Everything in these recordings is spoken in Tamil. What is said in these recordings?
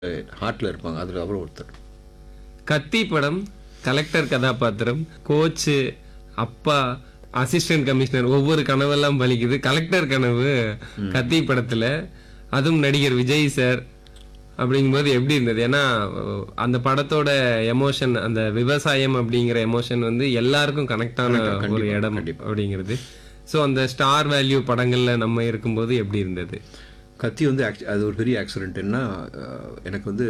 ஹார்ட்டில் இருப்பாங்க அதில் அவரும் ஒருத்தர் கத்தி படம் கலெக்டர் கதாபாத்திரம் கோச்சு அப்பா அசிஸ்டன்ட் கமிஷனர் ஒவ்வொரு கனவெல்லாம் பலிக்குது கலெக்டர் கனவு கத்தி படத்துல அதுவும் நடிகர் விஜய் சார் அப்படிங்கும்போது எப்படி இருந்தது ஏன்னா அஹ், அந்த படத்தோட எமோஷன் அந்த விவசாயம் அப்படிங்கிற எமோஷன் வந்து எல்லாருக்கும் கனெக்ட் ஆன ஒரு இடம் அப்படிங்கிறது ஸோ அந்த ஸ்டார் வேல்யூ படங்கள்ல நம்ம இருக்கும்போது எப்படி இருந்தது கத்தி வந்து ஆக்ச் அது ஒரு பெரிய ஆக்சிடென்ட்னா எனக்கு வந்து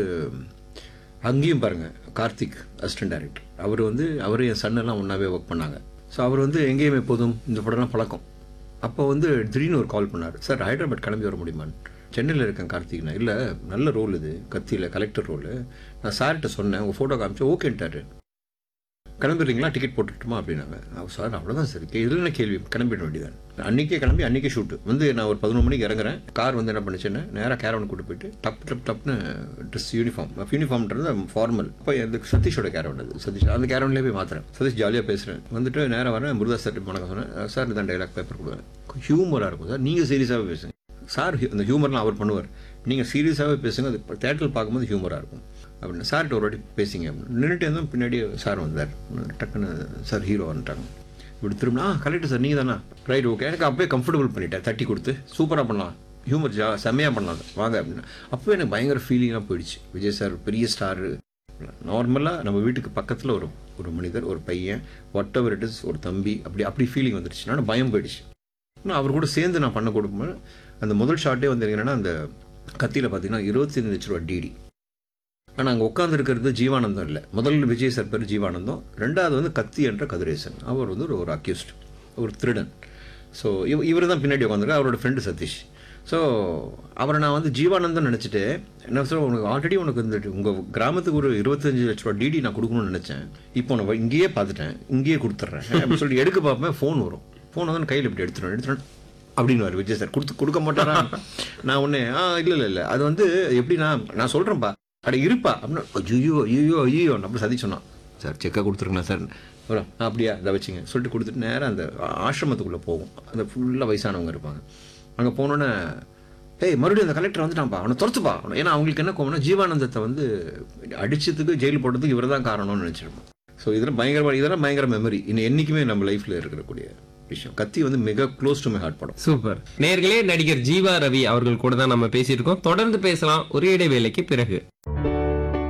அங்கேயும் பாருங்க கார்த்திக் அசிஸ்டன்ட் டைரக்டர் அவர் வந்து அவர் என் சன்னெல்லாம் ஒன்றாவே ஒர்க் பண்ணாங்க ஸோ அவர் வந்து எங்கேயும் எப்போதும் இந்த படம்லாம் பழக்கம் அப்போ வந்து திடீர்னு ஒரு கால் பண்ணார் சார் ஹைதராபாத் கிளம்பி வர முடியுமான்னு சென்னையில் இருக்கேன் கார்த்திக்னா இல்லை நல்ல ரோல் இது கத்தியில் கலெக்டர் ரோல் நான் சார்கிட்ட சொன்னேன் உங்கள் ஃபோட்டோ காமிச்சு ஓகேன்ட்டாரு கிளம்பிடுறீங்களா டிக்கெட் போட்டுட்டுமா அப்படின்னாங்க அவர் சார் அவ்வளோதான் சார் இதில் என்ன கேள்வி கிளம்பிட வேண்டியதான் அன்றைக்கே கிளம்பி அன்றைக்கே ஷூட்டு வந்து நான் ஒரு பதினொரு மணிக்கு இறங்குறேன் கார் வந்து என்ன பண்ணுச்சுன்னா நேராக கேரவன் கூட்டு போயிட்டு டப் டப் டப்னு ட்ரெஸ் யூனிஃபார்ம் யூனிஃபார்ம்ன்றது ஃபார்மல் இப்போ இந்த சதீஷோட கேரவன் அது சதீஷ் அந்த கேரவன்லேயே போய் மாத்துறேன் சதீஷ் ஜாலியாக பேசுகிறேன் வந்துட்டு நேராக வரேன் முருதாஸ் சார் வணக்கம் சொன்னேன் சார் இதான் டைலாக் பேப்பர் கொடுவேன் ஹியூமராக இருக்கும் சார் நீங்கள் சீரியஸாகவே பேசுங்க சார் அந்த ஹியூமர்லாம் அவர் பண்ணுவார் நீங்கள் சீரியஸாகவே பேசுங்க அது தேட்டரில் பார்க்கும்போது ஹியூமராக இருக்கும் அப்படின்னு சார்கிட்ட ஒரு வாட்டி பேசிங்க அப்படின்னு நின்றுட்டு இருந்தோம் பின்னாடி சார் வந்தார் டக்குன்னு சார் ஹீரோ வந்துட்டாங்க இப்படி திரும்பினா ஆ கரெக்டு சார் நீங்கள் தானா ரைட் ஓகே எனக்கு அப்போயே கம்ஃபர்டபுள் பண்ணிட்டேன் தட்டி கொடுத்து சூப்பராக பண்ணலாம் ஹியூமர் ஜா செம்மையாக பண்ணலாம் வாங்க அப்படின்னு அப்போ எனக்கு பயங்கர ஃபீலிங்காக போயிடுச்சு விஜய் சார் பெரிய ஸ்டாரு நார்மலாக நம்ம வீட்டுக்கு பக்கத்தில் ஒரு ஒரு மனிதர் ஒரு பையன் வாட் எவர் இட் இஸ் ஒரு தம்பி அப்படி அப்படி ஃபீலிங் வந்துடுச்சு நான் பயம் போயிடுச்சு ஆனால் அவர் கூட சேர்ந்து நான் பண்ண கொடுக்கும்போது அந்த முதல் ஷாட்டே வந்து என்னன்னா அந்த கத்தியில் பார்த்தீங்கன்னா இருபத்தி லட்ச ரூபா டிடி ஆனால் அங்கே உட்காந்துருக்கிறது ஜீவானந்தம் இல்லை முதல்ல விஜய் சார் பேர் ஜீவானந்தம் ரெண்டாவது வந்து கத்தி என்ற கதிரேசன் அவர் வந்து ஒரு ஒரு அக்யூஸ்ட் ஒரு திருடன் ஸோ இவ இவர் தான் பின்னாடி உட்காந்துருக்கு அவரோட ஃப்ரெண்டு சதீஷ் ஸோ அவரை நான் வந்து ஜீவானந்தம் நினச்சிட்டு என்ன சொல்ல உனக்கு ஆல்ரெடி உனக்கு இந்த உங்கள் கிராமத்துக்கு ஒரு இருபத்தஞ்சு லட்ச ரூபா டிடி நான் கொடுக்கணும்னு நினச்சேன் இப்போ நான் இங்கேயே பார்த்துட்டேன் இங்கேயே கொடுத்துட்றேன் அப்படின்னு சொல்லிட்டு எடுக்க பார்ப்பேன் ஃபோன் வரும் ஃபோன் வந்து கையில் இப்படி எடுத்துருவேன் எடுத்துருவேன் அப்படின்னு விஜய் சார் கொடுத்து கொடுக்க மாட்டாரா நான் ஒன்று ஆ இல்லை இல்லை இல்லை அது வந்து எப்படின்னா நான் சொல்கிறேன்ப்பா அட இருப்பா அப்படின்னா ஐயோ ஐயோ ஐயோ அப்படி சதி சொன்னான் சார் செக்காக கொடுத்துருங்கண்ணா சார் வரும் "ஆ, அப்படியா இதை வச்சுங்க சொல்லிட்டு கொடுத்துட்டு நேராக அந்த ஆ- ஆசிரமத்துக்குள்ளே போகும் அந்த ஃபுல்லாக வயசானவங்க இருப்பாங்க அங்கே போனோன்னே ஏய் மறுபடியும் அந்த கலெக்டர் வந்துட்டான்ப்பா அவனை துரத்துப்பா அவனை ஏன்னா அவங்களுக்கு என்ன கோவம்னா ஜீவானந்தத்தை வந்து அடிச்சதுக்கு ஜெயில் போடுறதுக்கு இவர் தான் காரணம்னு நினச்சிருப்போம் ஸோ இதெல்லாம் பயங்கரமாக இதெல்லாம் பயங்கர மெமரி இன்னும் என்றைக்குமே நம்ம லைஃப்பில் இருக்கக்கூடிய விஷயம் கத்தி வந்து மிக க்ளோஸ் டு மை ஹார்ட் படம் சூப்பர் நேர்களே நடிகர் ஜீவா ரவி அவர்கள் கூட தான் நம்ம பேசியிருக்கோம் தொடர்ந்து பேசலாம் ஒரே இடைவேளைக்கு பிறகு